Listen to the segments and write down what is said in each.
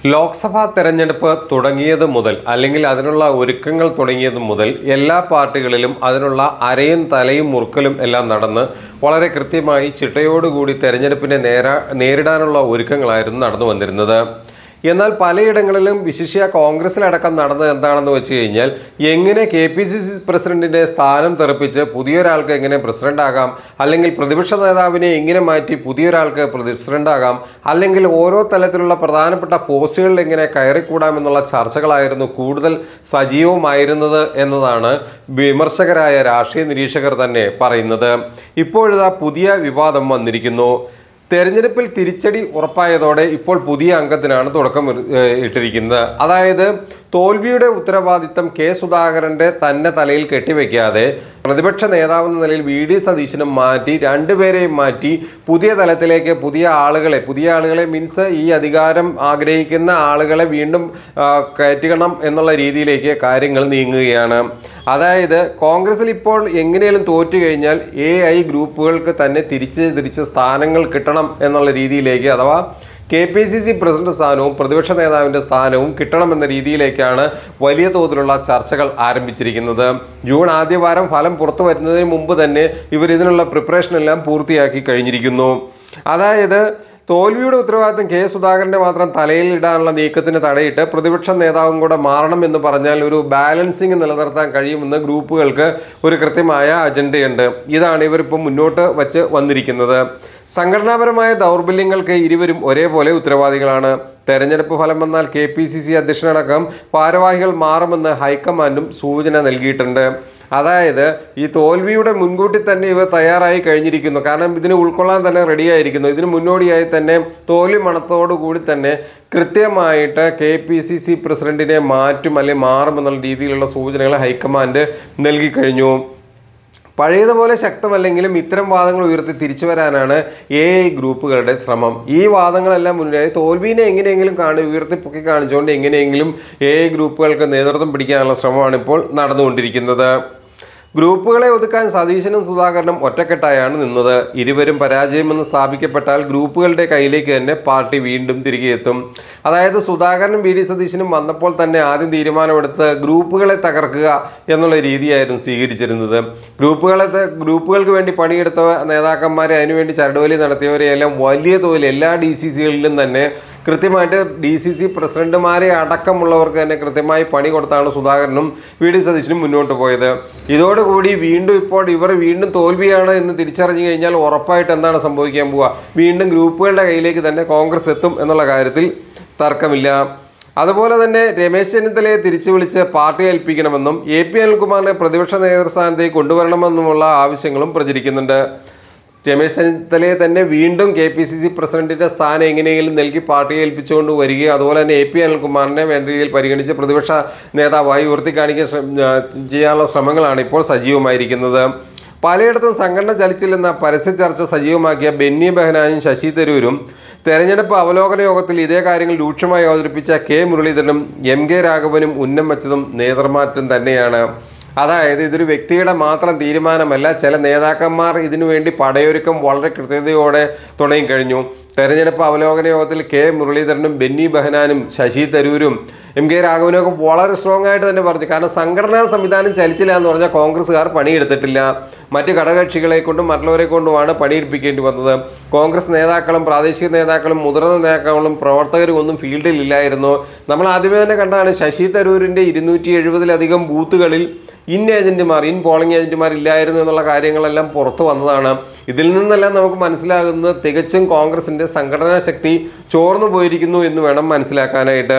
ലോക്സഭാ തെരഞ്ഞെടുപ്പ് തുടങ്ങിയത് മുതൽ അല്ലെങ്കിൽ അതിനുള്ള ഒരുക്കങ്ങൾ തുടങ്ങിയത് മുതൽ എല്ലാ പാർട്ടികളിലും അതിനുള്ള അരയും തലയും മുറുക്കലും എല്ലാം നടന്ന് വളരെ കൃത്യമായി ചിട്ടയോടുകൂടി തെരഞ്ഞെടുപ്പിനെ നേരാ നേരിടാനുള്ള ഒരുക്കങ്ങളായിരുന്നു നടന്നു വന്നിരുന്നത് എന്നാൽ പലയിടങ്ങളിലും വിശിഷ്യ കോൺഗ്രസിലടക്കം നടന്നത് എന്താണെന്ന് വെച്ച് കഴിഞ്ഞാൽ എങ്ങനെ കെ പി സി സി പ്രസിഡന്റിന്റെ സ്ഥാനം തെറിപ്പിച്ച് പുതിയൊരാൾക്ക് എങ്ങനെ പ്രസിഡന്റ് ആകാം അല്ലെങ്കിൽ പ്രതിപക്ഷ നേതാവിനെ എങ്ങനെ മാറ്റി പുതിയൊരാൾക്ക് പ്രസിഡന്റ് ആകാം അല്ലെങ്കിൽ ഓരോ തലത്തിലുള്ള പ്രധാനപ്പെട്ട പോസ്റ്റുകളിൽ എങ്ങനെ കയറിക്കൂടാമെന്നുള്ള ചർച്ചകളായിരുന്നു കൂടുതൽ സജീവമായിരുന്നത് എന്നതാണ് വിമർശകരായ രാഷ്ട്രീയ നിരീക്ഷകർ തന്നെ പറയുന്നത് ഇപ്പോഴിതാ പുതിയ വിവാദം വന്നിരിക്കുന്നു തെരഞ്ഞെടുപ്പിൽ തിരിച്ചടി ഉറപ്പായതോടെ ഇപ്പോൾ പുതിയ അംഗത്തിനാണ് തുടക്കം ഇറി- ഏഹ് ഇട്ടിരിക്കുന്നത് അതായത് തോൽവിയുടെ ഉത്തരവാദിത്തം കെ സുധാകരന്റെ തന്നെ തലയിൽ കെട്ടിവെക്കാതെ പ്രതിപക്ഷ നേതാവെന്ന നിലയിൽ വി ഡി സതീശനും മാറ്റി രണ്ടുപേരെയും മാറ്റി പുതിയ തലത്തിലേക്ക് പുതിയ ആളുകളെ പുതിയ ആളുകളെ മീൻസ് ഈ അധികാരം ആഗ്രഹിക്കുന്ന ആളുകളെ വീണ്ടും ആ, കയറ്റണം എന്നുള്ള രീതിയിലേക്ക് കാര്യങ്ങൾ നീങ്ങുകയാണ് അതായത് കോൺഗ്രസിൽ ഇപ്പോൾ എങ്ങനെയും തോറ്റു കഴിഞ്ഞാൽ എ ഐ ഗ്രൂപ്പുകൾക്ക് തന്നെ തിരിച്ച് തിരിച്ച് സ്ഥാനങ്ങൾ കിട്ടണം എന്നുള്ള രീതിയിലേക്ക് അഥവാ K P C C president സ്ഥാനവും പ്രതിപക്ഷ നേതാവിന്റെ സ്ഥാനവും കിട്ടണമെന്ന രീതിയിലേക്കാണ് വലിയ തോതിലുള്ള ചർച്ചകൾ ആരംഭിച്ചിരിക്കുന്നത് ജൂൺ ആദ്യവാരം ഫലം പുറത്തു വരുന്നതിന് മുമ്പ് തന്നെ ഇവർ ഇതിനുള്ള പ്രിപ്പറേഷൻ എല്ലാം പൂർത്തിയാക്കി കഴിഞ്ഞിരിക്കുന്നു അതായത് തോൽവിയുടെ ഉത്തരവാദിത്തം കെ സുധാകരന്റെ മാത്രം തലയിൽ ഇടാനുള്ള നീക്കത്തിന് തടയിട്ട് പ്രതിപക്ഷ നേതാവും കൂടെ മാറണം എന്ന് പറഞ്ഞാൽ ഒരു ബാലൻസിങ് നിലനിർത്താൻ കഴിയുമെന്ന് ഗ്രൂപ്പുകൾക്ക് ഒരു കൃത്യമായ അജണ്ടയുണ്ട് ഇതാണ് ഇവരിപ്പോൾ മുന്നോട്ട് വച്ച് വന്നിരിക്കുന്നത് സംഘടനാപരമായ ദൗർബല്യങ്ങൾക്ക് ഇരുവരും ഒരേപോലെ ഉത്തരവാദികളാണ് തെരഞ്ഞെടുപ്പ് ഫലം വന്നാൽ കെ പി സി സി അധ്യക്ഷനടക്കം ഭാരവാഹികൾ മാറുമെന്ന് ഹൈക്കമാൻഡും സൂചന നൽകിയിട്ടുണ്ട് അതായത് ഈ തോൽവിയുടെ മുൻകൂട്ടി തന്നെ ഇവർ തയ്യാറായി കഴിഞ്ഞിരിക്കുന്നു കാരണം ഇതിന് ഉൾക്കൊള്ളാൻ തന്നെ റെഡിയായിരിക്കുന്നു ഇതിന് മുന്നോടിയായി തന്നെ തോൽവി മണത്തോടു കൂടി തന്നെ കൃത്യമായിട്ട് കെ പി സി സി പ്രസിഡന്റിനെ മാറ്റും അല്ലെങ്കിൽ മാറുമെന്നുള്ള രീതിയിലുള്ള സൂചനകൾ ഹൈക്കമാൻഡ് നൽകി കഴിഞ്ഞു പഴയതുപോലെ ശക്തമല്ലെങ്കിലും ഇത്തരം വാദങ്ങൾ ഉയർത്തി തിരിച്ചു വരാനാണ് എ ഐ ഗ്രൂപ്പുകളുടെ ശ്രമം ഈ വാദങ്ങളെല്ലാം മുന്നിലായി തോൽവിനെ എങ്ങനെയെങ്കിലും കാണി ഉയർത്തി പൊക്കി കാണിച്ചുകൊണ്ട് എങ്ങനെയെങ്കിലും എ ഐ ഗ്രൂപ്പുകൾക്ക് നേതൃത്വം പിടിക്കാനുള്ള ശ്രമമാണ് ഇപ്പോൾ നടന്നുകൊണ്ടിരിക്കുന്നത് ഗ്രൂപ്പുകളെ ഒതുക്കാൻ സതീശനും സുധാകരനും ഒറ്റക്കെട്ടായാണ് നിന്നത് ഇരുവരും പരാജയമെന്ന് സ്ഥാപിക്കപ്പെട്ടാൽ ഗ്രൂപ്പുകളുടെ കയ്യിലേക്ക് തന്നെ പാർട്ടി വീണ്ടും തിരികെ എത്തും അതായത് സുധാകരനും വി ഡി സതീശനും വന്നപ്പോൾ തന്നെ ആദ്യം തീരുമാനമെടുത്ത് ഗ്രൂപ്പുകളെ തകർക്കുക എന്നുള്ള രീതിയായിരുന്നു സ്വീകരിച്ചിരുന്നത് ഗ്രൂപ്പുകളെ ത- ഗ്രൂപ്പുകൾക്ക് വേണ്ടി പണിയെടുത്ത നേതാക്കന്മാരെ അതിനുവേണ്ടി ചരടുവലി നടത്തിയവരെയെല്ലാം വലിയ തോതിൽ എല്ലാ ഡി സി സികളിലും തന്നെ കൃത്യമായിട്ട് ഡി സി സി പ്രസിഡന്റുമാരെ അടക്കമുള്ളവർക്ക് തന്നെ കൃത്യമായി പണി കൊടുത്താണ് സുധാകരനും വി ഡി സതീശനും മുന്നോട്ട് പോയത് ഇതോടുകൂടി വീണ്ടും ഇപ്പോൾ ഇവർ വീണ്ടും തോൽവിയാണ് എന്ന് തിരിച്ചറിഞ്ഞു കഴിഞ്ഞാൽ ഉറപ്പായിട്ട് എന്താണ് സംഭവിക്കാൻ പോവുക വീണ്ടും ഗ്രൂപ്പുകളുടെ കയ്യിലേക്ക് തന്നെ കോൺഗ്രസ് എത്തും എന്നുള്ള കാര്യത്തിൽ തർക്കമില്ല അതുപോലെ തന്നെ രമേശ് ചെന്നിത്തലയെ തിരിച്ചു വിളിച്ച് പാർട്ടി ഏൽപ്പിക്കണമെന്നും എ പി അനിൽകുമാറിനെ പ്രതിപക്ഷ നേതൃസ്ഥാനത്തേക്ക് കൊണ്ടുവരണമെന്നുമുള്ള ആവശ്യങ്ങളും പ്രചരിക്കുന്നുണ്ട് രമേശ് ചെന്നിത്തലയെ തന്നെ വീണ്ടും കെ പി സി സി പ്രസിഡന്റിന്റെ സ്ഥാനം എങ്ങനെയെങ്കിലും നൽകി പാർട്ടിയെ ഏൽപ്പിച്ചുകൊണ്ട് വരികയും അതുപോലെ തന്നെ എ പി അനിൽകുമാറിനെ വേണ്ട രീതിയിൽ പരിഗണിച്ച് പ്രതിപക്ഷ നേതാവായി ഉയർത്തി കാണിക്കാൻ ശ്രമ- ആ, ചെയ്യാനുള്ള ശ്രമങ്ങളാണ് ഇപ്പോൾ സജീവമായിരിക്കുന്നത് പലയിടത്തും സംഘടന ചലിച്ചില്ലെന്ന പരസ്യ ചർച്ച സജീവമാക്കിയ ബെന്നി ബെഹനാനും ശശി തരൂരും തെരഞ്ഞെടുപ്പ് അവലോകന യോഗത്തിൽ ഇതേ കാര്യങ്ങൾ രൂക്ഷമായി അവതരിപ്പിച്ച കെ മുരളീധരനും എം കെ രാഘവനും ഉന്നം വെച്ചതും നേതൃമാറ്റം തന്നെയാണ് അതായത് ഇതൊരു വ്യക്തിയുടെ മാത്രം തീരുമാനമല്ല ചില നേതാക്കന്മാർ ഇതിനു വേണ്ടി പടയൊരുക്കം വളരെ കൃത്യതയോടെ തുടങ്ങിക്കഴിഞ്ഞു തെരഞ്ഞെടുപ്പ് അവലോകന യോഗത്തിൽ കെ മുരളീധരനും ബെന്നി ബെഹനാനും ശശി തരൂരും എം കെ രാഘവനും ഒക്കെ വളരെ സ്ട്രോങ് ആയിട്ട് തന്നെ പറഞ്ഞു കാരണം സംഘടനാ സംവിധാനം ചലിച്ചില്ല എന്ന് പറഞ്ഞാൽ കോൺഗ്രസ്സുകാർ പണിയെടുത്തിട്ടില്ല മറ്റ് ഘടകകക്ഷികളെ കൊണ്ടും മറ്റുള്ളവരെ കൊണ്ടുമാണ് പണിയെടുപ്പിക്കേണ്ടി വന്നത് കോൺഗ്രസ് നേതാക്കളും പ്രാദേശിക നേതാക്കളും മുതിർന്ന നേതാക്കളും പ്രവർത്തകരും ഒന്നും ഫീൽഡിൽ ഇല്ലായിരുന്നു നമ്മൾ ആദ്യമേ തന്നെ കണ്ടതാണ് ശശി തരൂരിൻ്റെ ഇരുന്നൂറ്റി എഴുപതിലധികം ബൂത്തുകളിൽ ഇൻ ഏജന്റുമാർ ഇൻ പോളിംഗ് ഏജന്റുമാർ ഇല്ലായിരുന്നു എന്നുള്ള കാര്യങ്ങളെല്ലാം പുറത്തു വന്നതാണ് ഇതിൽ നിന്നെല്ലാം നമുക്ക് മനസ്സിലാകുന്നത് തികച്ചും കോൺഗ്രസിന്റെ സംഘടനാ ശക്തി ചോർന്നു പോയിരിക്കുന്നു എന്ന് വേണം മനസ്സിലാക്കാനായിട്ട്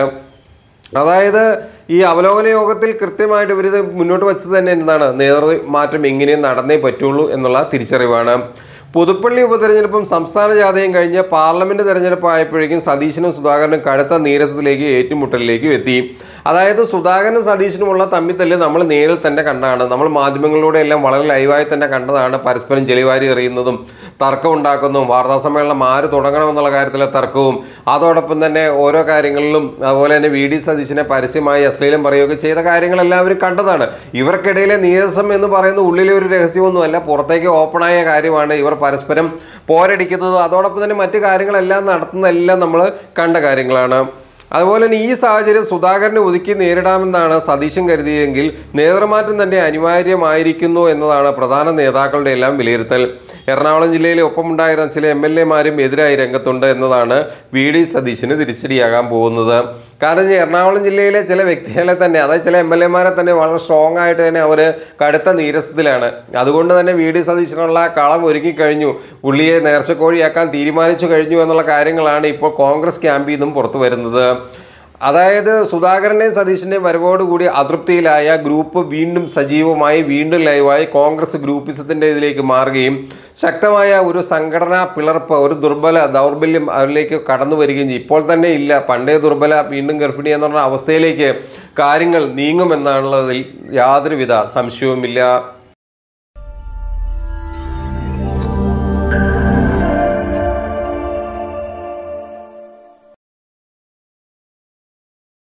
അതായത് ഈ അവലോകന യോഗത്തിൽ കൃത്യമായിട്ട് ഇവരിത് മുന്നോട്ട് വെച്ചത് തന്നെ എന്താണ് നേതൃമാറ്റം എങ്ങനെ നടന്നേ പറ്റുള്ളൂ എന്നുള്ള തിരിച്ചറിവാണ് പുതുപ്പള്ളി ഉപതെരഞ്ഞെടുപ്പും സംസ്ഥാന ജാഥയും കഴിഞ്ഞ് പാർലമെന്റ് തെരഞ്ഞെടുപ്പ് ആയപ്പോഴേക്കും സതീശനും സുധാകരനും കടുത്ത നീരസത്തിലേക്ക് ഏറ്റുമുട്ടലിലേക്കും എത്തി അതായത് സുധാകരനും സതീശനുമുള്ള തമ്മിത്തല്ല് നമ്മൾ നേരിൽ തന്നെ കണ്ടാണ് നമ്മൾ മാധ്യമങ്ങളിലൂടെ എല്ലാം വളരെ ലൈവായി തന്നെ കണ്ടതാണ് പരസ്പരം ചെളിവാരി എറിയുന്നതും തർക്കം ഉണ്ടാക്കുന്നതും വാർത്താ സമ്മേളനം ആര് തുടങ്ങണമെന്നുള്ള കാര്യത്തിലെ തർക്കവും അതോടൊപ്പം തന്നെ ഓരോ കാര്യങ്ങളിലും അതുപോലെ തന്നെ വി ഡി സതീശനെ പരസ്യമായി അശ്ലീലം പറയുകയൊക്കെ ചെയ്ത കാര്യങ്ങളെല്ലാം അവർ കണ്ടതാണ് ഇവർക്കിടയിലെ നീരസം എന്ന് പറയുന്ന ഉള്ളിലെ ഒരു രഹസ്യമൊന്നുമല്ല പുറത്തേക്ക് ഓപ്പണായ കാര്യമാണ് ഇവർ പരസ്പരം പോരടിക്കുന്നതും അതോടൊപ്പം തന്നെ മറ്റു കാര്യങ്ങളെല്ലാം നടത്തുന്നതെല്ലാം നമ്മൾ കണ്ട കാര്യങ്ങളാണ് അതുപോലെ തന്നെ ഈ സാഹചര്യം സുധാകരനെ ഒതുക്കി നേരിടാമെന്നാണ് സതീശൻ കരുതിയെങ്കിൽ നേതൃമാറ്റം തന്നെ അനിവാര്യമായിരിക്കുന്നു എന്നതാണ് പ്രധാന നേതാക്കളുടെ എല്ലാം വിലയിരുത്തൽ എറണാകുളം ജില്ലയിലെ ഒപ്പമുണ്ടായിരുന്ന ചില എം എൽ എമാരും എതിരായി രംഗത്തുണ്ട് എന്നതാണ് വി ഡി സതീശന് തിരിച്ചടിയാകാൻ പോകുന്നത് കാരണം ഈ എറണാകുളം ജില്ലയിലെ ചില വ്യക്തികളെ തന്നെ അതായത് ചില എം എൽ എമാരെ തന്നെ വളരെ സ്ട്രോങ് ആയിട്ട് തന്നെ അവർ കടുത്ത നീരസത്തിലാണ് അതുകൊണ്ട് തന്നെ വി ഡി സതീശനുള്ള കളം ഒരുങ്ങിക്കഴിഞ്ഞു ഉള്ളിയെ നേർച്ചക്കോഴിയാക്കാൻ തീരുമാനിച്ചു കഴിഞ്ഞു എന്നുള്ള കാര്യങ്ങളാണ് ഇപ്പോൾ കോൺഗ്രസ് ക്യാമ്പിൽ നിന്നും പുറത്തു വരുന്നത് അതായത് സുധാകരൻ്റെയും സതീശിൻ്റെയും വരവോടുകൂടി അതൃപ്തിയിലായ ഗ്രൂപ്പ് വീണ്ടും സജീവമായി വീണ്ടും ലൈവായി കോൺഗ്രസ് ഗ്രൂപ്പിസത്തിൻ്റെ ഇതിലേക്ക് മാറുകയും ശക്തമായ ഒരു സംഘടനാ പിളർപ്പ് ഒരു ദുർബല ദൗർബല്യം അതിലേക്ക് കടന്നു വരികയും ചെയ്യും ഇപ്പോൾ തന്നെ ഇല്ല പണ്ടേ ദുർബല വീണ്ടും ഗർഭിണി എന്ന് പറഞ്ഞ അവസ്ഥയിലേക്ക് കാര്യങ്ങൾ നീങ്ങുമെന്നുള്ളതിൽ യാതൊരുവിധ സംശയവുമില്ല